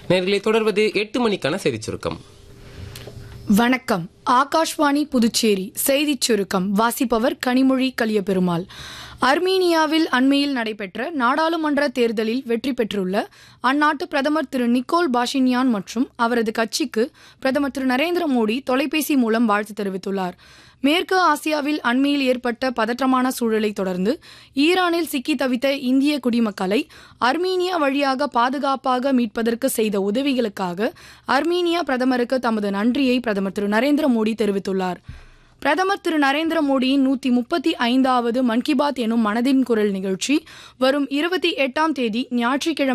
நேர்களை தொடர்வது எட்டு மணிக்கான செய்திச் சுருக்கம் வணக்கம் ஆகாஷ்வாணி புதுச்சேரி செய்திச் சுருக்கம் வாசிப்பவர் கனிமொழி கலியபெருமாள் அர்மீனியாவில் அண்மையில் நடைபெற்ற நாடாளுமன்ற தேர்தலில் வெற்றி பெற்றுள்ள அந்நாட்டு பிரதமர் திரு நிக்கோல் பாஷின்யான் மற்றும் அவரது கட்சிக்கு பிரதமர் திரு நரேந்திர மோடி தொலைபேசி மூலம் வாழ்த்து தெரிவித்துள்ளார் மேற்கு ஆசியாவில் அண்மையில் ஏற்பட்ட பதற்றமான சூழலை தொடர்ந்து ஈரானில் சிக்கி தவித்த இந்திய குடிமக்களை அர்மீனியா வழியாக பாதுகாப்பாக மீட்பதற்கு செய்த உதவிகளுக்காக அர்மீனியா பிரதமருக்கு தமது நன்றியை பிரதமர் திரு நரேந்திர மோடி தெரிவித்துள்ளார் பிரதமர் திரு நரேந்திர மோடியின் நூத்தி முப்பத்தி ஐந்தாவது மன் கி பாத் எனும் மனதின் குரல் நிகழ்ச்சி வரும் இருபத்தி எட்டாம் தேதி ஞாயிற்றுக்கிழமை